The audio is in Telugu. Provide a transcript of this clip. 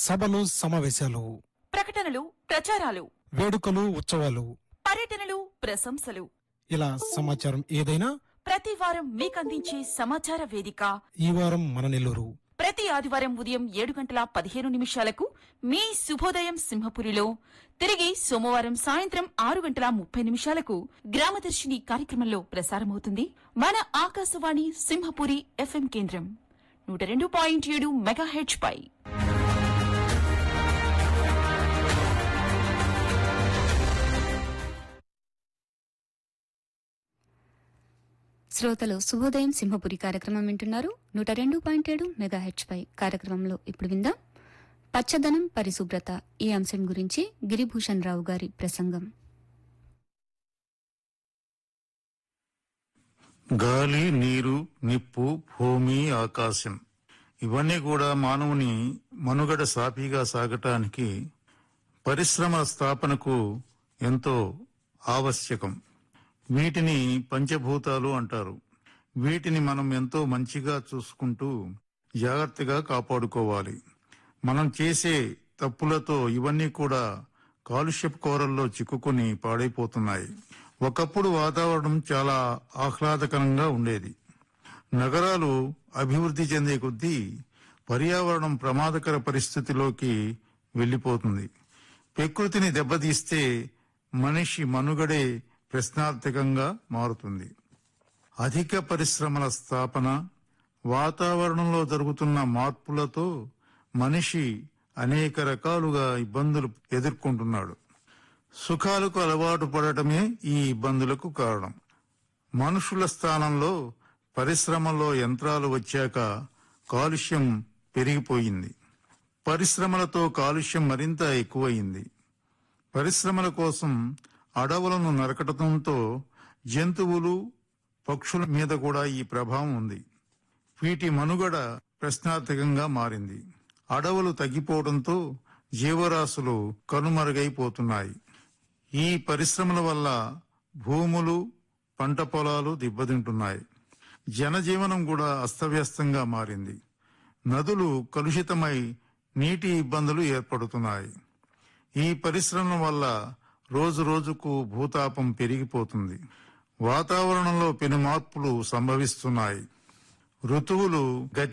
సభలు సమావేశాలు ప్రకటనలు ప్రచారాలు వేడుకలు ఉత్సవాలు పర్యటనలు ప్రశంసలు ఇలా సమాచారం ఏదైనా ప్రతి వారం మీకందించే సమాచార వేదిక ఈ వారం మన నెల్లూరు ప్రతి ఆదివారం ఉదయం ఏడు గంటల పదిహేను నిమిషాలకు మీ శుభోదయం సింహపురిలో తిరిగి సోమవారం సాయంత్రం ఆరు గంటల ముప్పై నిమిషాలకు గ్రామదర్శిని కార్యక్రమంలో ప్రసారమవుతుంది మన ఆకాశవాణి సింహపురి ఎఫ్ఎం కేంద్రం నూట రెండు పాయింట్ ఏడు మెగా హెచ్ పై శ్రోతలు శుభోదయం సింహపురి కార్యక్రమం వింటున్నారు నూట రెండు పాయింట్ ఏడు మెగా హెచ్ పై కార్యక్రమంలో ఇప్పుడు విందాం పచ్చదనం పరిశుభ్రత ఈ అంశం గురించి గిరిభూషణ్ రావు గారి ప్రసంగం గాలి నీరు నిప్పు భూమి ఆకాశం ఇవన్నీ కూడా మానవుని మనుగడ సాఫీగా సాగటానికి పరిశ్రమల స్థాపనకు ఎంతో ఆవశ్యకం వీటిని పంచభూతాలు అంటారు వీటిని మనం ఎంతో మంచిగా చూసుకుంటూ జాగ్రత్తగా కాపాడుకోవాలి మనం చేసే తప్పులతో ఇవన్నీ కూడా కాలుష్యపు కోరల్లో చిక్కుకొని పాడైపోతున్నాయి ఒకప్పుడు వాతావరణం చాలా ఆహ్లాదకరంగా ఉండేది నగరాలు అభివృద్ధి చెందే కొద్దీ పర్యావరణం ప్రమాదకర పరిస్థితిలోకి వెళ్లిపోతుంది ప్రకృతిని దెబ్బతీస్తే మనిషి మనుగడే ప్రశ్నార్థకంగా మారుతుంది అధిక పరిశ్రమల స్థాపన వాతావరణంలో జరుగుతున్న మార్పులతో మనిషి అనేక రకాలుగా ఇబ్బందులు ఎదుర్కొంటున్నాడు సుఖాలకు అలవాటు పడటమే ఈ ఇబ్బందులకు కారణం మనుషుల స్థానంలో పరిశ్రమల్లో యంత్రాలు వచ్చాక కాలుష్యం పెరిగిపోయింది పరిశ్రమలతో కాలుష్యం మరింత ఎక్కువయింది పరిశ్రమల కోసం అడవులను నరకటంతో జంతువులు పక్షుల మీద కూడా ఈ ప్రభావం ఉంది వీటి మనుగడ ప్రశ్నార్థకంగా మారింది అడవులు తగ్గిపోవడంతో జీవరాశులు కనుమరుగైపోతున్నాయి ఈ పరిశ్రమల వల్ల భూములు పంట పొలాలు దెబ్బతింటున్నాయి జనజీవనం కూడా అస్తవ్యస్తంగా మారింది నదులు కలుషితమై నీటి ఇబ్బందులు ఏర్పడుతున్నాయి ఈ పరిశ్రమల వల్ల రోజు రోజుకు భూతాపం పెరిగిపోతుంది వాతావరణంలో పెను మార్పులు సంభవిస్తున్నాయి ఋతువులు గతి